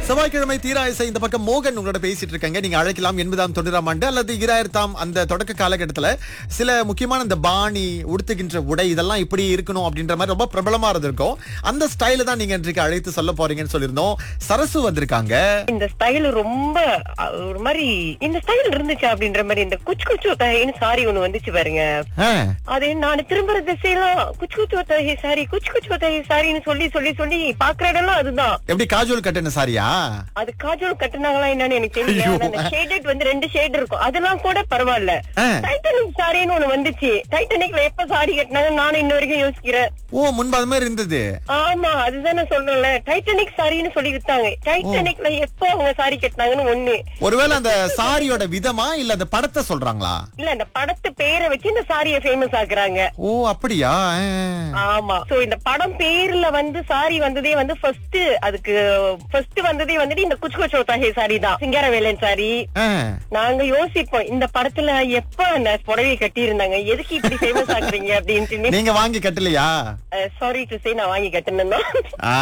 செவ்வாய்க்கிழமை தீராயசை இந்த பக்கம் மோகன் உங்களோட பேசிட்டு இருக்காங்க நீங்க அழைக்கலாம் எண்பதாம் தொண்ணூறாம் ஆண்டு அல்லது இராயிரத்தாம் அந்த தொடக்க காலகட்டத்துல சில முக்கியமான இந்த பாணி உடுத்துகின்ற உடை இதெல்லாம் இப்படி இருக்கணும் அப்படின்ற மாதிரி ரொம்ப பிரபலமா இருந்திருக்கும் அந்த ஸ்டைல தான் நீங்க இன்றைக்கு அழைத்து சொல்ல போறீங்கன்னு சொல்லியிருந்தோம் சரசு வந்திருக்காங்க இந்த ஸ்டைல் ரொம்ப அஹ், ஒரு மாதிரி இந்த ஸ்டைல் இருந்துச்சு அப்படின்ற மாதிரி இந்த குச்சு குச்சு ஒத்தகைன்னு சாரி ஒண்ணு வந்துச்சு பாருங்க ஆ, அது நான் திரும்புற திசையெல்லாம் குச்சு குச்சு ஒத்தகை சாரி குச்சு குச்சு ஒத்தகை சாரின்னு சொல்லி சொல்லி சொல்லி பாக்குற இடம்லாம் அதுதான் எப்படி காஜுவல் கட்டின சாரியா அது காஜோல் கட்டுனாங்களா என்னன்னு எனக்கு தெரியல ஐயோ. ஆனா அந்த ஷேடட் வந்து ரெண்டு ஷேட் இருக்கும் அதெல்லாம் கூட பரவாயில்ல ஆ. டைட்டானிக் சாரின்னு ஒண்ணு வந்துச்சு டைட்டானிக்ல எப்ப சாரி கட்டினாங்க நானும் இன்ன வரைக்கும் யோசிக்கிறேன் ஓ முன்பு அது மாதிரி இருந்தது ஆமா அதுதான் நான் சொல்றேன்ல டைட்டானிக் சாரின்னு சொல்லி வித்தாங்க டைட்டானிக்ல எப்போ அவங்க சாரி கட்டினாங்கன்னு ஒண்ணு ஒருவேளை அந்த சாரியோட விதமா இல்ல அந்த படத்தை சொல்றாங்களா இல்ல அந்த படத்து பேரை வச்சு இந்த சாரிய ஃபேமஸ் ஆக்குறாங்க ஓ அப்படியா ஆ. ஆமா சோ இந்த படம் பேர்ல வந்து சாரி வந்ததே வந்து ஃபர்ஸ்ட் அதுக்கு ஃபர்ஸ்ட் வந்ததே வந்துட்டு இந்த குச்சு குச்சு ஒத்தாகே சாரி தான் சிங்காரவேலன் சாரி ஆ. நாங்க யோசிப்போம் இந்த படத்துல எப்ப அந்த புடவை கட்டி இருந்தாங்க எதுக்கு இப்படி ஃபேமஸ் ஆக்குறீங்க அப்படின்ட்டு நீங்க வாங்கி கட்டலையா சாரி டு சே நான் வாங்கி கட்டணும் ஆ.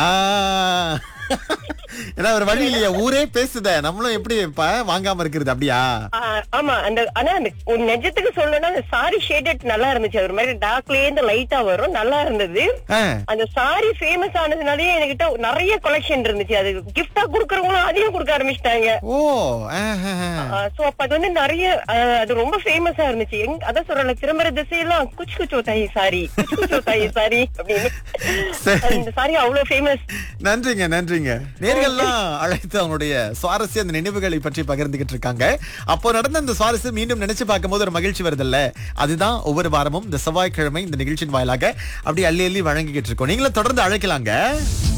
ஏன்னா ஒரு வழி இல்லையா ஊரே பேசுத நம்மளும் எப்படி இப்ப வாங்காம இருக்கிறது அப்படியா ஆமா அந்த ஆனா அந்த ஒரு நிஜத்துக்கு சொல்லணும்னா அந்த சாரி ஷேடட் நல்லா இருந்துச்சு அது ஒரு மாதிரி டார்க்லயே இருந்து லைட்டா வரும் நல்லா இருந்தது ஆ. அந்த சாரி ஃபேமஸ் ஆனதுனாலே என்கிட்ட நிறைய கலெக்ஷன் இருந்துச்சு அது கிஃப்டா குடுக்கறவங்களும் அதையும் கொடுக்க ஆரம்பிச்சிட்டாங்க ஓ ஆஹா. சோ அப்ப அது வந்து நிறைய அஹ், அது ரொம்ப ஃபேமஸா இருந்துச்சு எங்க அதான் சொல்றல திரும்புற திசையெல்லாம் குச்சு குச்சோ தாயி சாரி குச்சு குச்சோ தாயி சாரி அப்படின்னு சரி. அது இந்த சாரி அவ்வளவு ஃபேமஸ் நன்றிங்க நன்றிங்க நேர்கள்லாம் அழைத்து அவங்களுடைய சுவாரஸ்ய அந்த நினைவுகளை பற்றி பகிர்ந்துகிட்டு இருக்காங்க அப்போ நடந்த அந்த சுவாரஸ்யம் மீண்டும் நினைச்சு பார்க்கும்போது ஒரு மகிழ்ச்சி வருதுல்ல அதுதான் ஒவ்வொரு வாரமும் இந்த செவ்வாய்க்கிழமை இந்த நிகழ்ச்சியின் வாயிலாக அப்படி அள்ளி அள்ளி வழங்கிக்கிட்டு இருக்கோம் நீங்களும் தொடர்ந்து அழைக்கலாங்க